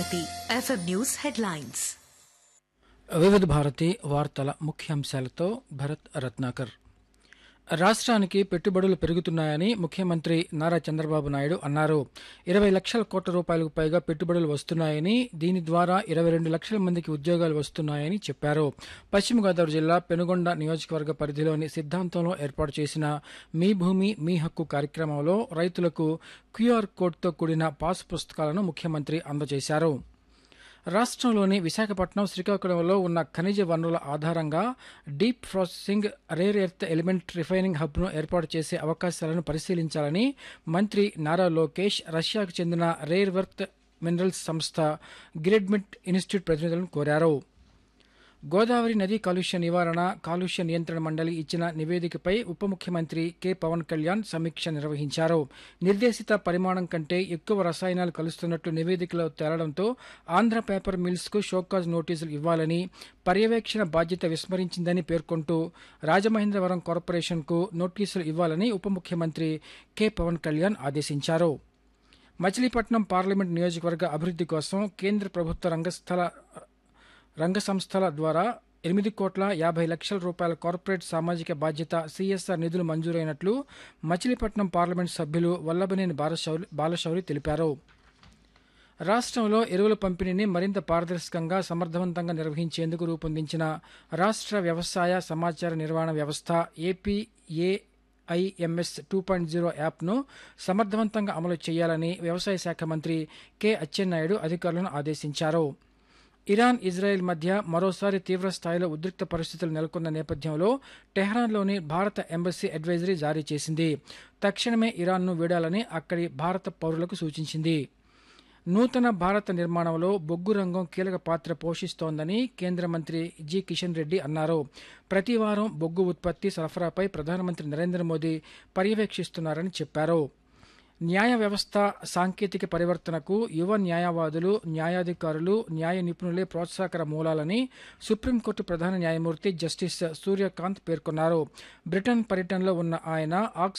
Bharati FM news headlines వివిధ భారతి వార్తల ముఖ్యాంశాలతో భరత్ రత్నాకర్ రాష్ట్రానికి పెట్టుబడులు పెరుగుతున్నాయని ముఖ్యమంత్రి నారా చంద్రబాబు నాయుడు అన్నారు ఇరవై లక్షల కోట్ల రూపాయలకు పైగా పెట్టుబడులు వస్తున్నాయని దీని ద్వారా ఇరవై రెండు లక్షల మందికి ఉద్యోగాలు వస్తున్నాయని చెప్పారు పశ్చిమ గోదావరి జిల్లా పెనుగొండ నియోజకవర్గ పరిధిలోని సిద్ధాంతంలో ఏర్పాటు చేసిన మీ భూమి మీ హక్కు కార్యక్రమంలో రైతులకు క్యూఆర్ కోడ్తో కూడిన పాస్ పుస్తకాలను ముఖ్యమంత్రి అందజేశారు రాష్ట్రంలోని విశాఖపట్నం శ్రీకాకుళంలో ఉన్న ఖనిజ వనరుల ఆధారంగా deep processing rare earth element refining హబ్ను ఏర్పాటు చేసే అవకాశాలను పరిశీలించాలని మంత్రి నారా లోకేష్ రష్యాకు చెందిన రేర్ వర్త్ మినరల్స్ సంస్థ గ్రిడ్మిట్ ఇన్స్టిట్యూట్ ప్రతినిధులను కోరారు గోదావరి నదీ కాలుష్య నివారణ కాలుష్య నియంత్రణ మండలి ఇచ్చిన నివేదికపై ఉప ముఖ్యమంత్రి కె పవన్ కళ్యాణ్ సమీక్ష నిర్వహించారు నిర్దేశిత పరిమాణం కంటే ఎక్కువ రసాయనాలు కలుస్తున్నట్లు నివేదికలో తేలడంతో ఆంధ్ర పేపర్ మిల్స్ కు షోకాజ్ నోటీసులు ఇవ్వాలని పర్యవేక్షణ బాధ్యత విస్మరించిందని పేర్కొంటూ రాజమహేంద్రవరం కార్పొరేషన్ కు నోటీసులు ఇవ్వాలని ఉప ముఖ్యమంత్రి కె పవన్ కళ్యాణ్ ఆదేశించారు మచిలీపట్నం పార్లమెంట్ నియోజకవర్గ అభివృద్ది కోసం కేంద్ర ప్రభుత్వ రంగస్థల రంగ సంస్థల ద్వారా ఎనిమిది కోట్ల యాభై లక్షల రూపాయల కార్పొరేట్ సామాజిక బాధ్యత సిఎస్ఆర్ నిధులు మంజూరైనట్లు మచిలీపట్నం పార్లమెంట్ సభ్యులు వల్లభనేని బాలశౌరి బాలశౌరి తెలిపారు రాష్ట్రంలో ఎరువుల పంపిణీని మరింత పారదర్శకంగా సమర్థవంతంగా నిర్వహించేందుకు రూపొందించిన రాష్ట్ర వ్యవసాయ సమాచార నిర్వహణ వ్యవస్థ APA IMS two point zero యాప్ను సమర్థవంతంగా అమలు చేయాలని వ్యవసాయ శాఖ మంత్రి కె అచ్చెన్నాయుడు అధికారులను ఆదేశించారు ఇరాన్ ఇజ్రాయెల్ మధ్య మరోసారి తీవ్ర స్థాయిలో ఉద్రిక్త పరిస్థితులు నెలకొన్న నేపథ్యంలో టెహ్రాన్లోని భారత ఎంబసీ అడ్వైజరీ జారీ చేసింది తక్షణమే ఇరాన్ను వీడాలని అక్కడి భారత పౌరులకు సూచించింది నూతన భారత నిర్మాణంలో బొగ్గు రంగం కీలక పాత్ర పోషిస్తోందని కేంద్ర మంత్రి జి కిషన్ రెడ్డి అన్నారు ప్రతి వారం బొగ్గు ఉత్పత్తి సరఫరాపై ప్రధానమంత్రి నరేంద్ర మోదీ పర్యవేక్షిస్తున్నారని చెప్పారు న్యాయ వ్యవస్థ సాంకేతిక పరివర్తనకు యువ న్యాయవాదులు న్యాయాధికారులు న్యాయ నిపుణులే ప్రోత్సాహకర మూలాలని సుప్రీంకోర్టు ప్రధాన న్యాయమూర్తి జస్టిస్ సూర్యకాంత్ పేర్కొన్నారు బ్రిటన్ పర్యటనలో ఉన్న ఆయన